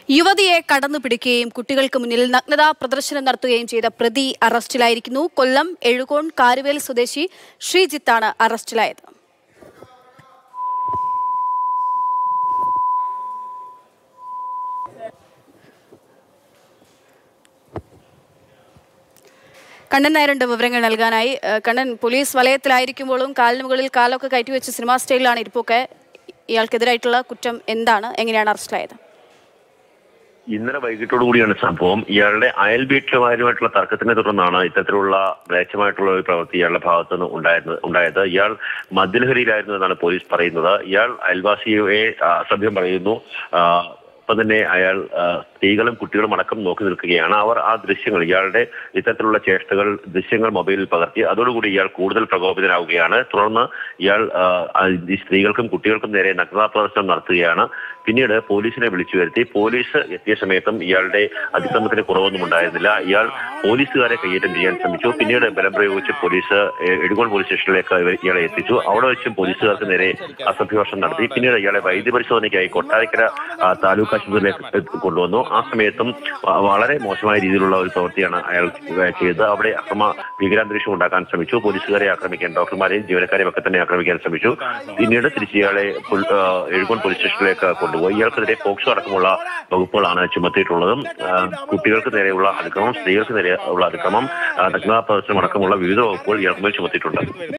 യുവതിയെ കടന്നു പിടിക്കുകയും കുട്ടികൾക്ക് മുന്നിൽ നഗ്നതാ പ്രദർശനം നടത്തുകയും ചെയ്ത പ്രതി അറസ്റ്റിലായിരിക്കുന്നു കൊല്ലം എഴുകോൺ കാരുവേൽ സ്വദേശി ശ്രീജിത്താണ് അറസ്റ്റിലായത് കണ്ണൻ നായരുണ്ട് വിവരങ്ങൾ നൽകാനായി ഏഹ് കണ്ണൻ പോലീസ് വലയത്തിലായിരിക്കുമ്പോഴും കാലിന് മുകളിൽ കാലൊക്കെ കയറ്റിവെച്ച് സിനിമാ സ്റ്റൈലിലാണ് ഇരിപ്പൊക്കെ ഇയാൾക്കെതിരായിട്ടുള്ള കുറ്റം എന്താണ് എങ്ങനെയാണ് അറസ്റ്റിലായത് ഇന്നലെ വൈകിട്ടോടു കൂടിയാണ് സംഭവം ഇയാളുടെ അയൽ വീട്ടിലുമായിട്ടുള്ള തർക്കത്തിനെ തുടർന്നാണ് ഇത്തരത്തിലുള്ള മ്ലേച്ഛമായിട്ടുള്ള ഒരു പ്രവൃത്തി ഇയാളുടെ ഭാഗത്തു നിന്ന് ഉണ്ടായിരുന്നത് ഉണ്ടായത് ഇയാൾ മദ്യലഹരിയിലായിരുന്നു എന്നാണ് പോലീസ് പറയുന്നത് ഇയാൾ അയൽവാസിയെ ആ, അസഭ്യം പറയുന്നു ആ, ഒപ്പം തന്നെ അയാൾ ആ, സ്ത്രീകളും കുട്ടികളും അടക്കം നോക്കി നിൽക്കുകയാണ് അവർ ആ ദൃശ്യങ്ങൾ ഇയാളുടെ ഇത്തരത്തിലുള്ള ചേഷ്ടകൾ ദൃശ്യങ്ങൾ മൊബൈലിൽ പകർത്തി അതോടുകൂടി ഇയാൾ കൂടുതൽ പ്രകോപിതനാവുകയാണ് തുടർന്ന് ഇയാൾ ആ, ആ, ഈ സ്ത്രീകൾക്കും കുട്ടികൾക്കും നേരെ നഗ്നതാ പ്രദർശനം നടത്തുകയാണ് പിന്നീട് പോലീസിനെ വിളിച്ചു വരുത്തി പോലീസ് എത്തിയ സമയത്തും ഇയാളുടെ അതിക്രമത്തിന് കുറവൊന്നും ഉണ്ടായിരുന്നില്ല ഇയാൾ പോലീസുകാരെ കൈയേറ്റം ചെയ്യാൻ ശ്രമിച്ചു പിന്നീട് ബലം പ്രയോഗിച്ച് പോലീസ് എ- എഴുകോൺ പോലീസ് സ്റ്റേഷനിലേക്ക് ഇവ- ഇയാളെ എത്തിച്ചു അവിടെ വെച്ചും പോലീസുകാർക്ക് നേരെ അസഭ്യവർഷം നടത്തി പിന്നീട് ഇയാളെ വൈദ്യപരിശോധനയ്ക്കായി കൊട്ടാരക്കര ആ, താലൂക്ക് ആശുപത്രിയിലേക്ക് എത്തി- കൊണ്ടുവന്നു ആ സമയത്തും വ- വളരെ മോശമായ രീതിയിലുള്ള ഒരു പ്രവൃത്തിയാണ് അയാൾ ചെയ്തത് അവിടെ അക്രമ ഭീകരാന്തരീക്ഷം ഉണ്ടാക്കാൻ ശ്രമിച്ചു പോലീസുകാരെ ആക്രമിക്കാൻ ഡോക്ടർമാരെയും ജീവനക്കാരെയും ഒക്കെ തന്നെ ആക്രമിക്കാൻ ശ്രമിച്ചു പിന്നീട് തിരിച്ച് ഇയാളെ പുൽ- ആ, എഴുകോൺ പോലീസ് സ്റ്റേഷനിലേക്ക് കൊണ്ടുപോയി ഇയാൾക്കെതിരെ പോക്സോ അടക്കമുള്ള വകുപ്പുകളാണ് ചുമത്തിയിട്ടുള്ളത് ആ, കുട്ടികൾക്ക് നേരെയുള്ള അതിക്രമം സ്ത്രീകൾക്ക് നേരെയുള്ള അതിക്രമം ആ, നഗ്നതാ പ്രദർശനം അടക്കമുള്ള വിവിധ വകുപ്പുകൾ ഇയാൾക്ക് മേൽ ചുമത്തിയിട്ടുണ്ട്